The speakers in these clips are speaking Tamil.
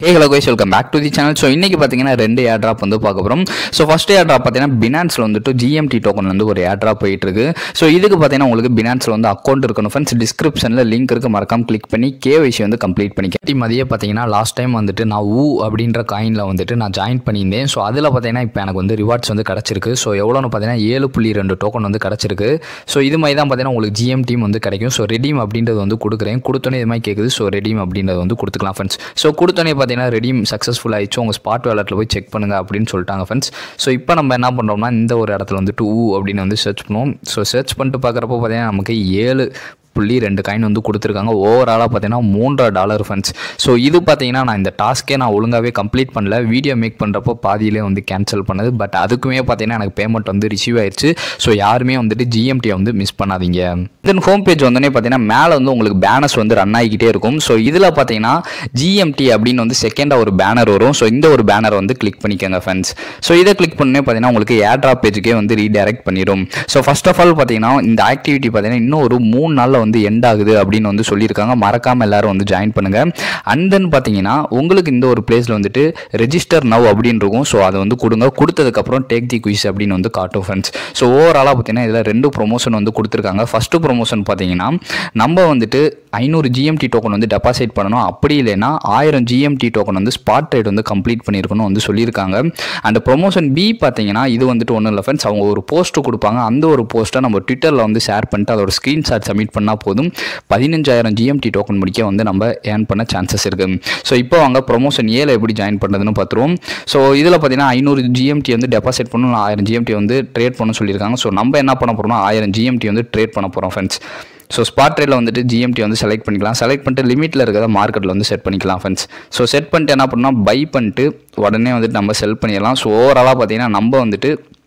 hey hello guys welcome back to the channel so இன்றைக்கி பார்த்தீங்கன்னா ரெண்டு ஏர் ட்ராப் வந்து பார்க்க போகிறோம் ஸோ ஃபஸ்ட் ஏர் ட்ராப் பார்த்தீங்கன்னா பினான்ஸில் வந்துட்டு ஜிஎம்டி டோக்கன் வந்து ஒரு ஏர் ட்ராப் போயிட்டு இருக்கு ஸோ இதுக்கு பார்த்தீங்கன்னா உங்களுக்கு பினான்ஸில் வந்து அக்கௌண்ட் இருக்கணும் ஃப்ரெண்ட்ஸ் டிஸ்கிரிப்ஷனில் லிங்க் இருக்கு மறக்காம கிளிக் பண்ணி கேவைசி வந்து கம்ப்ளீட் பண்ணிக்க டீம் அதையே பார்த்தீங்கன்னா லாஸ்ட் டைம் வந்துட்டு நான் ஊ அப்படின்ற காயினில் வந்துட்டு நான் ஜாயின் பண்ணியிருந்தேன் ஸோ அதில் பார்த்தீங்கன்னா இப்போ எனக்கு வந்து ரிவார்ட்ஸ் வந்து கிடச்சிருக்கு ஸோ எவ்வளோன்னு பார்த்தீங்கன்னா ஏழு புள்ளி ரெண்டு டோக்கன் வந்து கிடச்சிருக்கு ஸோ இது மாதிரி தான் பார்த்தீங்கன்னா உங்களுக்கு ஜிஎம் டீம் வந்து கிடைக்கும் ஸோ ரெடீம் அப்படின்றது வந்து கொடுக்குறேன் கொடுத்தோன்னே இது மாதிரி கேட்குது ஸோ ரெடீம் அப்படின்றது வந்து கொடுத்துக்கலாம் ஃப்ரெண்ட்ஸ் ஸோ கொடுத்தோன்னே பார்த்தீங்கன்னா ரெடீம் சக்ஸஸ்ஃபுல் ஆயிடுச்சு உங்கள் ஸ்பாட் வேலட்டில் போய் செக் பண்ணுங்க அப்படின்னு சொல்லிட்டாங்க ஃப்ரெண்ட்ஸ் ஸோ இப்போ நம்ம என்ன பண்ணுறோம்னா இந்த ஒரு இடத்துல வந்துட்டு ஊ அப்படின்னு வந்து சர்ச் பண்ணுவோம் ஸோ சர்ச் பண்ணிட்டு பார்க்குறப்போ பார்த்தீங்கன்னா நமக்கு ஏழு புள்ளி ரெண்டு காயின் வந்து கொடுத்துருக்காங்க ஓவராலாக பார்த்தீங்கன்னா மூன்றரை டாலர் ஃபண்ட்ஸ் ஸோ இது பார்த்தீங்கன்னா நான் இந்த டாஸ்க்கே நான் ஒழுங்காகவே கம்ப்ளீட் பண்ணல வீடியோ மேக் பண்ணுறப்போ பாதியிலே வந்து கேன்சல் பண்ணது பட் அதுக்குமே பார்த்தீங்கன்னா எனக்கு பேமெண்ட் வந்து ரிசீவ் ஆயிடுச்சு ஸோ யாருமே வந்துட்டு ஜிஎம்டியை வந்து மிஸ் பண்ணாதீங்க தென் ஹோம் பேஜ் வந்தோடனே பார்த்தீங்கன்னா மேலே வந்து உங்களுக்கு பேனர்ஸ் வந்து ரன் ஆகிக்கிட்டே இருக்கும் ஸோ இதில் பார்த்தீங்கன்னா ஜிஎம்டி அப்படின்னு வந்து செகண்டாக ஒரு பேனர் வரும் ஸோ இந்த ஒரு பேனர் வந்து கிளிக் பண்ணிக்கோங்க ஃப்ரெண்ட்ஸ் ஸோ இதை கிளிக் பண்ணே பார்த்தீங்கன்னா உங்களுக்கு ஏர் ட்ராப் பேஜுக்கே வந்து ரீடைரக்ட் பண்ணிடும் ஸோ ஃபர்ஸ்ட் ஆஃப் ஆல் பார்த்தீங்கன்னா இந்த ஆக்டிவிட்டி பார்த்தீங்கன்னா இன்னும் ஒரு மூணு நாளில் வந்து எண்ட் ஆகுது அப்படின்னு வந்து சொல்லியிருக்காங்க மறக்காமல் எல்லாரும் வந்து ஜாயின் பண்ணுங்க அண்ட் தென் பார்த்தீங்கன்னா உங்களுக்கு இந்த ஒரு பிளேஸில் வந்துட்டு ரெஜிஸ்டர் நவ் அப்படின்னு இருக்கும் ஸோ அதை வந்து கொடுங்க கொடுத்ததுக்கப்புறம் டேக் தி குயிஸ் அப்படின்னு வந்து காட்டும் ஃப்ரெண்ட்ஸ் ஸோ ஓவராலாக பார்த்தீங்கன்னா இதில் ரெண்டு ப்ரொமோஷன் வந்து கொடுத்துருக்காங்க ஃபஸ்ட்டு ப்ரொமோஷன் பார்த்தீங்கன்னா நம்ம வந்துட்டு ஐநூறு ஜிஎம்டி டோக்கன் வந்து டெபாசிட் பண்ணணும் அப்படி இல்லைன்னா ஆயிரம் ஜிஎம்டி டோக்கன் வந்து ஸ்பாட் ட்ரேட் வந்து கம்ப்ளீட் பண்ணியிருக்கணும் வந்து சொல்லியிருக்காங்க அந்த ப்ரொமோஷன் பி பார்த்தீங்கன்னா இது வந்துட்டு ஒன்றும் இல்லை ஃப்ரெண்ட்ஸ் அவங்க ஒரு போஸ்ட் கொடுப்பாங்க அந்த ஒரு போஸ்ட்டை நம்ம ட்விட்டரில் வந்து ஷேர் பண்ணிட்டு அதோட ஸ்க்ரீன்ஷாட் சப்மிட் பண்ணால் போதும் பதினஞ்சாயிரம் ஜிஎம்டி டோக்கன் முடிக்க வந்து நம்ம ஏர்ன் பண்ண சான்சஸ் இருக்குது ஸோ இப்போ அவங்க ப்ரொமோஷன் ஏல எப்படி ஜாயின் பண்ணுறதுன்னு பார்த்துருவோம் ஸோ இதில் பார்த்தீங்கன்னா ஐநூறு ஜிஎம்டி வந்து டெபாசிட் பண்ணணும் ஆயிரம் ஜிஎம்டி வந்து ட்ரேட் பண்ண சொல்லியிருக்காங்க ஸோ நம்ம என்ன பண்ண போகிறோம்னா ஆயிரம் ஜிஎம்டி வந்து ட்ரேட் பண்ண போகிறோம் ஃப்ரெண்ட்ஸ் ஸோ ஸ்பாட் ட்ரேடில் வந்துட்டு ஜிஎம்டி வந்து செலக்ட் பண்ணிக்கலாம் செலக்ட் பண்ணிட்டு லிமிட்டில் இருக்கிறத மார்க்கெட்டில் வந்து செட் பண்ணிக்கலாம் ஃப்ரெண்ட்ஸ் ஸோ செட் பண்ணிட்டு என்ன பண்ணால் பை பண்ணிட்டு உடனே வந்துட்டு நம்ம செல் பண்ணிடலாம் ஸோ ஓவராலாக பார்த்தீங்கன்னா நம்ம வந்துட்டு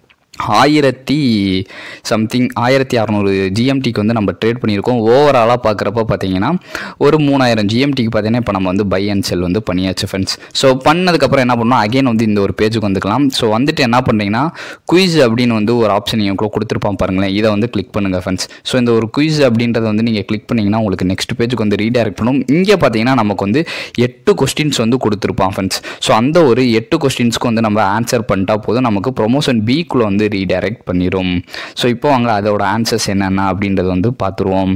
ஆயிரத்தி சம்திங் ஆயிரத்தி அறநூறு ஜிஎம்டிக்கு வந்து நம்ம ட்ரேட் பண்ணியிருக்கோம் ஓவராலாக பார்க்குறப்ப பார்த்தீங்கன்னா ஒரு மூணாயிரம் ஜிஎம்டிக்கு பார்த்தீங்கன்னா இப்போ நம்ம வந்து பை அண்ட் செல் வந்து பண்ணியாச்சு ஃப்ரெண்ட்ஸ் ஸோ பண்ணதுக்கப்புறம் என்ன பண்ணோம் அகைன் வந்து இந்த ஒரு பேஜுக்கு வந்துக்கலாம் ஸோ வந்துட்டு என்ன பண்ணுறீங்கன்னா குயிஸ் அப்படின்னு வந்து ஒரு ஆப்ஷன் நீங்கள் கொடுத்துருப்பான் பாருங்களேன் இதை வந்து கிளிக் பண்ணுங்கள் ஃப்ரெண்ட்ஸ் ஸோ இந்த ஒரு குயிஸ் அப்படின்றத வந்து நீங்கள் கிளிக் பண்ணிங்கன்னா உங்களுக்கு நெக்ஸ்ட் பேஜுக்கு வந்து ரீடைரக்ட் பண்ணும் இங்கே பார்த்தீங்கன்னா நமக்கு வந்து எட்டு கொஸ்டின்ஸ் வந்து கொடுத்துருப்பான் ஃப்ரெண்ட்ஸ் ஸோ அந்த ஒரு எட்டு கொஸ்டின்ஸ்க்கு வந்து நம்ம ஆன்சர் பண்ணிட்டா போதும் நமக்கு ப்ரொமோஷன் பிக்குள்ளே வந்து ரீடைரக்ட் பண்ணிடும் ஸோ இப்போ அங்கே அதோட ஆன்சர்ஸ் என்னென்ன அப்படின்றத வந்து பார்த்துருவோம்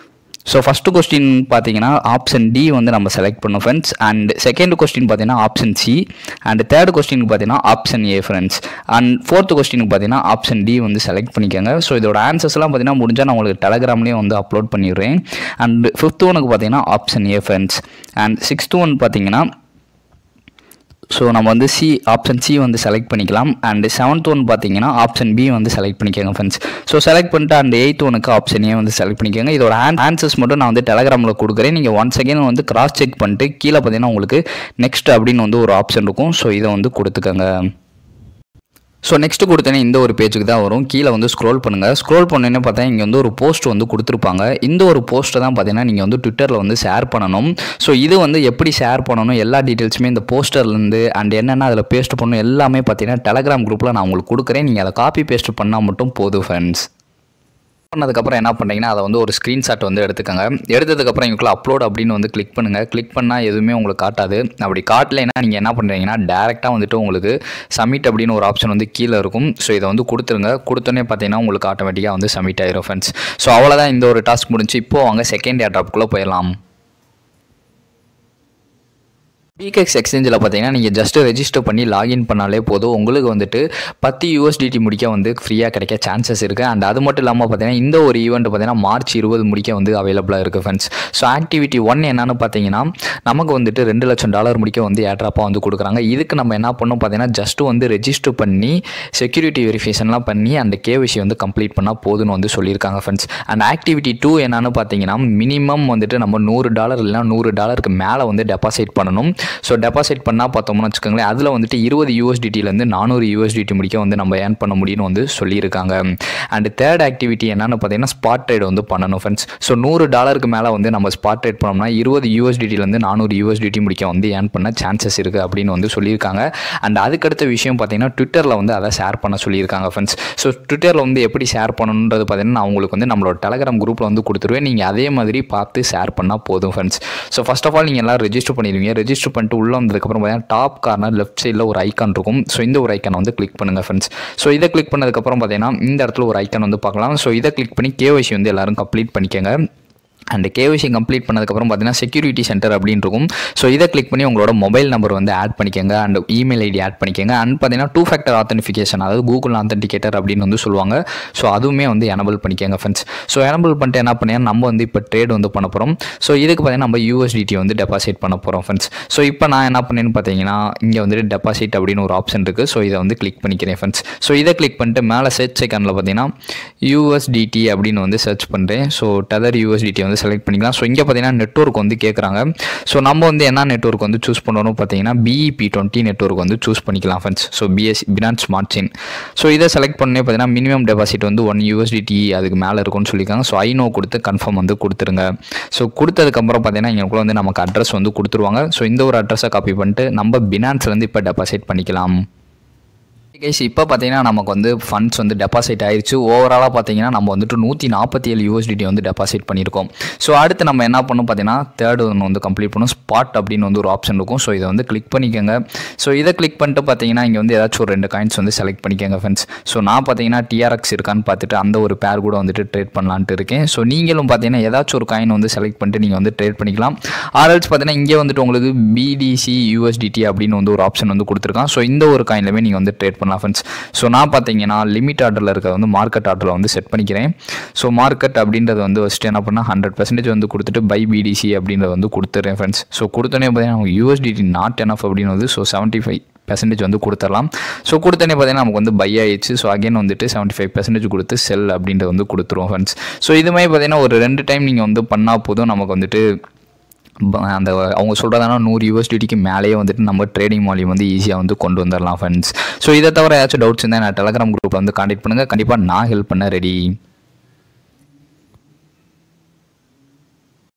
ஸோ ஃபஸ்ட்டு கொஸ்டின் பார்த்தீங்கன்னா ஆப்ஷன் டி வந்து நம்ம செலக்ட் பண்ணோம் ஃப்ரெண்ட்ஸ் அண்ட் செகண்ட் கொஸ்டின் பார்த்தீங்கன்னா ஆப்ஷன் சி அண்ட் தேர்ட் கொஸ்டினுக்கு பார்த்தீங்கன்னா option A friends and fourth கொஸ்டினுக்கு பார்த்தீங்கன்னா ஆப்ஷன் டி வந்து செலக்ட் பண்ணிக்கோங்க ஸோ இதோட ஆன்சர்ஸ்லாம் பார்த்தீங்கன்னா முடிஞ்சால் நான் உங்களுக்கு டெலகிராம்லேயே வந்து அப்லோட் பண்ணிடுறேன் அண்ட் ஃபிஃப்த் ஒனுக்கு பார்த்தீங்கன்னா option A friends and sixth one பார்த்தீங்கன்னா ஸோ நம்ம வந்து சி ஆப்ஷன் சி வந்து செலக்ட் பண்ணிக்கலாம் அண்ட் செவன்த் ஒன் பார்த்தீங்கன்னா ஆப்ஷன் பி வந்து செலக்ட் பண்ணிக்கோங்க ஃப்ரெண்ட்ஸ் ஸோ செலக்ட் பண்ணிட்டு அண்ட் எயித் ஒனுக்கு ஆப்ஷன் ஏ வந்து செலக்ட் பண்ணிக்கோங்க இதோட ஆன்சர்ஸ் மட்டும் நான் வந்து டெலகிராமில் கொடுக்குறேன் நீங்கள் ஒன் செகண்ட் வந்து கிராஸ் செக் பண்ணிட்டு கீழே பார்த்தீங்கன்னா உங்களுக்கு நெக்ஸ்ட் அப்படின்னு வந்து ஒரு ஆப்ஷன் இருக்கும் ஸோ இதை வந்து கொடுத்துக்கோங்க ஸோ நெக்ஸ்ட் கொடுத்தனே இந்த ஒரு பேஜுக்கு தான் வரும் கீழே வந்து ஸ்க்ரோல் பண்ணுங்கள் ஸ்க்ரோல் பண்ணோன்னே பார்த்தா இங்கே வந்து ஒரு போஸ்ட் வந்து கொடுத்துருப்பாங்க இந்த ஒரு போஸ்ட்டை தான் பார்த்தீங்கன்னா நீங்கள் வந்து ட்விட்டரில் வந்து ஷேர் பண்ணணும் ஸோ இது வந்து எப்படி ஷேர் பண்ணணும் எல்லா டீட்டெயில்ஸுமே இந்த போஸ்டர்லேருந்து அண்ட் என்னென்ன அதில் பேஸ்ட் பண்ணணும் எல்லாமே பார்த்தீங்கன்னா டெலகிராம் குரூப்பில் நான் உங்களுக்கு கொடுக்குறேன் நீங்கள் அதை காப்பி பேஸ்ட் பண்ணால் மட்டும் போதும் ஃப்ரெண்ட்ஸ் பண்ணதுக்கப்புறம் என்ன பண்ணுறீங்கன்னா அதை வந்து ஒரு ஸ்க்ரீன்ஷாட் வந்து எடுத்துக்கோங்க எடுத்ததுக்கப்புறம் இவங்களுக்குள்ள அப்லோட் அப்படின்னு வந்து கிளிக் பண்ணுங்கள் கிளிக் பண்ணால் எதுவுமே உங்களுக்கு காட்டாது அப்படி காட்டலைன்னா நீங்கள் என்ன பண்ணுறீங்கன்னா டேரெக்டாக வந்துட்டு உங்களுக்கு சப்மிட் அப்படின்னு ஒரு ஆப்ஷன் வந்து கீழே இருக்கும் ஸோ இதை வந்து கொடுத்துருங்க கொடுத்தோன்னே பார்த்தீங்கன்னா உங்களுக்கு ஆட்டோமேட்டிக்காக வந்து சப்மிட் ஆயிரும் ஃப்ரெண்ட்ஸ் ஸோ அவ்வளோதான் இந்த ஒரு டாஸ்க் முடிஞ்சு இப்போது அவங்க செகண்ட் ஏர் ட்ராப்குள்ளே போயிடலாம் பிகெக்ஸ் எக்ஸ்சேஞ்சில் பார்த்தீங்கன்னா நீங்கள் ஜஸ்ட் ரெஜிஸ்டர் பண்ணி லாகின் பண்ணாலே போதும் உங்களுக்கு வந்துட்டு பத்து யூஎஸ்டிடி முடிக்க வந்து ஃப்ரீயாக கிடைக்க சான்சஸ் இருக்குது அண்ட் அது மட்டும் இல்லாமல் பார்த்தீங்கன்னா இந்த ஒரு ஈவெண்ட் பார்த்தீங்கன்னா மார்ச் இருபது முடிக்க வந்து அவைலபிளாக இருக்குது ஃப்ரெண்ட்ஸ் ஸோ ஆக்டிவிட்டி ஒன் என்னன்னு பார்த்தீங்கன்னா நமக்கு வந்துட்டு ரெண்டு லட்சம் டாலர் முடிக்க வந்து ஏட்ராப்பாக வந்து கொடுக்குறாங்க இதுக்கு நம்ம என்ன பண்ணோம் பார்த்தீங்கன்னா ஜஸ்ட்டு வந்து ரெஜிஸ்டர் பண்ணி செக்யூரிட்டி வெரிஃபிகேஷன்லாம் பண்ணி அந்த கேவிசி வந்து கம்ப்ளீட் பண்ணால் போதும்னு வந்து சொல்லியிருக்காங்க ஃப்ரெண்ட்ஸ் அண்ட் ஆக்டிவிட்டி டூ என்னன்னு பார்த்தீங்கன்னா மினிமம் வந்துட்டு நம்ம நூறு டாலர் இல்லைனா நூறு டாலருக்கு மேலே வந்து டெபாசிட் பண்ணணும் ஸோ டெபாசிட் பண்ணால் பார்த்தோம்னு வச்சுக்கோங்களேன் அதில் வந்துட்டு இருபது யூஎஸ்டிடிலேருந்து நானூறு யூஎஸ்டிடி முடிக்க வந்து நம்ம ஏர்ன் பண்ண முடியும்னு வந்து சொல்லியிருக்காங்க அண்ட் தேர்ட் ஆக்டிவிட்டி என்னென்னு பார்த்தீங்கன்னா ஸ்பாட் ட்ரேட் வந்து பண்ணணும் ஃப்ரெண்ட்ஸ் ஸோ நூறு டாலருக்கு மேலே வந்து நம்ம ஸ்பாட் ட்ரேட் பண்ணோம்னா இருபது யூஎஸ்டிடிலேருந்து நானூறு யூஎஸ்டிடி முடிக்க வந்து ஏர்ன் பண்ண சான்சஸ் இருக்குது அப்படின்னு வந்து சொல்லியிருக்காங்க அண்ட் அதுக்கடுத்த விஷயம் பார்த்தீங்கன்னா ட்விட்டரில் வந்து அதை ஷேர் பண்ண சொல்லியிருக்காங்க ஃப்ரெண்ட்ஸ் ஸோ ட்விட்டரில் வந்து எப்படி ஷேர் பண்ணணுன்றது பார்த்தீங்கன்னா நான் உங்களுக்கு வந்து நம்மளோட டெலகிராம் குரூப்பில் வந்து கொடுத்துருவேன் நீங்கள் அதே மாதிரி பார்த்து ஷேர் பண்ணால் போதும் friends so first of all நீங்கள் எல்லாம் ரெஜிஸ்டர் பண்ணிடுவீங்க ரெஜிஸ்டர் ரெஜிஸ்டர் பண்ணிட்டு உள்ளே வந்ததுக்கப்புறம் பார்த்தீங்கன்னா டாப் கார்னர் லெஃப்ட் சைடில் ஒரு ஐக்கான் இருக்கும் ஸோ இந்த ஒரு ஐக்கானை வந்து கிளிக் பண்ணுங்கள் ஃப்ரெண்ட்ஸ் ஸோ இதை கிளிக் பண்ணதுக்கப்புறம் பார்த்தீங்கன்னா இந்த இடத்துல ஒரு ஐக்கான் வந்து பார்க்கலாம் ஸோ இதை கிளிக் பண்ணி கேஒய்சி வந்து எல்லாரும் கம்ப்ளீட் பண்ணிக்கோங்க அண்ட் கேஒய்சி கம்ப்ளீட் பண்ணதுக்கப்புறம் பார்த்தீங்கன்னா செக்யூரிட்டி சென்டர் அப்படின்னு இருக்கும் ஸோ இதை கிளிக் பண்ணி உங்களோட மொபைல் நம்பர் வந்து ஆட் பண்ணிக்கோங்க அண்ட் இமெயில் ஐடி ஆட் பண்ணிக்கோங்க அண்ட் பார்த்தீங்கன்னா டூ ஃபேக்டர் ஆத்தென்டிஃபிகேஷன் அதாவது கூகுள் ஆத்தென்டிகேட்டர் அப்படின்னு வந்து சொல்லுவாங்க ஸோ அதுவுமே வந்து எனபிள் பண்ணிக்கோங்க ஃப்ரெண்ட்ஸ் ஸோ எனபிள் பண்ணிட்டு என்ன பண்ணியா நம்ம வந்து இப்போ ட்ரேட் வந்து பண்ண போகிறோம் ஸோ இதுக்கு பார்த்தீங்கன்னா நம்ம யூஎஸ்டிடி வந்து டெபாசிட் பண்ண போகிறோம் ஃப்ரெண்ட்ஸ் ஸோ இப்போ நான் என்ன பண்ணேன்னு பார்த்தீங்கன்னா இங்கே வந்துட்டு டெபாசிட் அப்படின்னு ஒரு ஆப்ஷன் இருக்குது ஸோ இதை வந்து கிளிக் பண்ணிக்கிறேன் ஃப்ரெண்ட்ஸ் ஸோ இதை கிளிக் பண்ணிட்டு மேலே சர்ச் செகண்டில் பார்த்தீங்கன்னா யூஎஸ்டிடி அப்படின்னு வந்து சர்ச் பண்ணுறேன் ஸோ டெதர் யூஎஸ்டிடி வந்து செலக்ட் பண்ணிக்கலாம் ஸோ இங்கே பார்த்தீங்கன்னா நெட்ஒர்க் வந்து கேட்குறாங்க ஸோ நம்ம வந்து என்ன நெட்ஒர்க் வந்து சூஸ் பண்ணணும் பார்த்தீங்கன்னா பிஇபி டுவெண்ட்டி நெட்ஒர்க் வந்து சூஸ் பண்ணிக்கலாம் friends so BS Binance smart chain so இதை செலக்ட் பண்ணே பார்த்தீங்கன்னா மினிமம் டெபாசிட் வந்து ஒன் யூஎஸ்டிடி அதுக்கு மேலே இருக்கும்னு சொல்லியிருக்காங்க ஸோ ஐநோ கொடுத்து கன்ஃபார்ம் வந்து கொடுத்துருங்க ஸோ கொடுத்ததுக்கப்புறம் பார்த்தீங்கன்னா இங்களுக்குள்ள வந்து நமக்கு அட்ரஸ் வந்து கொடுத்துருவாங்க ஸோ இந்த ஒரு அட்ரஸை காப்பி பண்ணிட்டு நம்ம பினான்ஸ்லேருந்து இப்போ டெபாசிட் பண்ணிக்கலாம் கைஸ் இப்போ பார்த்தீங்கன்னா நமக்கு வந்து ஃபண்ட்ஸ் வந்து டெபாசிட் ஆயிடுச்சு ஓவராலாக பார்த்தீங்கன்னா நம்ம வந்துட்டு நூற்றி நாற்பத்தி ஏழு யூஎஸ்டிடி வந்து டெபாசிட் பண்ணியிருக்கோம் ஸோ அடுத்து நம்ம என்ன பண்ணணும் பார்த்தீங்கன்னா தேர்ட் ஒன்று வந்து கம்ப்ளீட் பண்ணும் ஸ்பாட் அப்படின்னு வந்து ஒரு ஆப்ஷன் இருக்கும் ஸோ இதை வந்து கிளிக் பண்ணிக்கோங்க ஸோ இதை கிளிக் பண்ணிட்டு பார்த்தீங்கன்னா இங்கே வந்து ஏதாச்சும் ஒரு ரெண்டு காயின்ஸ் வந்து செலக்ட் பண்ணிக்கோங்க ஃப்ரெண்ட்ஸ் ஸோ நான் பார்த்தீங்கன்னா டிஆர்எக்ஸ் இருக்கான்னு பார்த்துட்டு அந்த ஒரு பேர் கூட வந்துட்டு ட்ரேட் பண்ணலான்ட்டு இருக்கேன் ஸோ நீங்களும் பார்த்தீங்கன்னா ஏதாச்சும் ஒரு காயின் வந்து செலக்ட் பண்ணிட்டு நீங்கள் வந்து ட்ரேட் பண்ணிக்கலாம் ஆர்எல்ஸ் பார்த்தீங்கன்னா இங்கே வந்துட்டு உங்களுக்கு பிடிசி யூஎஸ்டிடி அப்படின்னு வந்து ஒரு ஆப்ஷன் வந்து கொடுத்துருக்கான் ஸோ இந்த ஒரு காயின்லுமே நீங்கள் வந்து ட்ரேட் பண்ணலாம் ஃப்ரெண்ட்ஸ் ஸோ நான் பார்த்தீங்கன்னா லிமிட் ஆர்டரில் இருக்கிறது வந்து மார்க்கெட் ஆர்டரில் வந்து செட் பண்ணிக்கிறேன் ஸோ மார்க்கெட் அப்படின்றது வந்து ஃபஸ்ட்டு என்ன பண்ணால் ஹண்ட்ரட் பர்சன்டேஜ் வந்து கொடுத்துட்டு பை பிடிசி அப்படின்றத வந்து கொடுத்துட்றேன் ஃப்ரெண்ட்ஸ் ஸோ கொடுத்தோன்னே பார்த்தீங்கன்னா யூஎஸ்டிடி நாட் எனஃப் அப்படின்னு வந்து ஸோ செவன்ட்டி ஃபைவ் பெர்சன்டேஜ் வந்து கொடுத்துடலாம் ஸோ கொடுத்தோன்னே பார்த்தீங்கன்னா நமக்கு வந்து பை ஆயிடுச்சு ஸோ அகைன் வந்துட்டு செவன்ட்டி ஃபைவ் பெர்சன்டேஜ் கொடுத்து செல் அப்படின்றத வந்து கொடுத்துருவோம் ஃப்ரெண்ட்ஸ் ஸோ இது மாதிரி பார்த்தீங்கன்னா ஒரு ரெண்டு டைம் நீங்கள் வந்து பண்ணால் போதும் நமக்கு வந்துட்டு ப- அந்த அவங்க சொல்கிறதானா நூறு யூஎஸ்டிடிக்கு மேலேயே வந்துட்டு நம்ம ட்ரேடிங் வால்யூம் வந்து ஈஸியாக வந்து கொண்டு வந்துடலாம் ஃப்ரெண்ட்ஸ் ஸோ இதை தவிர ஏதாச்சும் டவுட்ஸ் இருந்தால் நான் டெலகிராம் குரூப்பில் வந்து காண்டாக்ட் பண்ணுங்கள் கண்டிப்பாக நான் ஹெல்ப் பண்ண ரெடி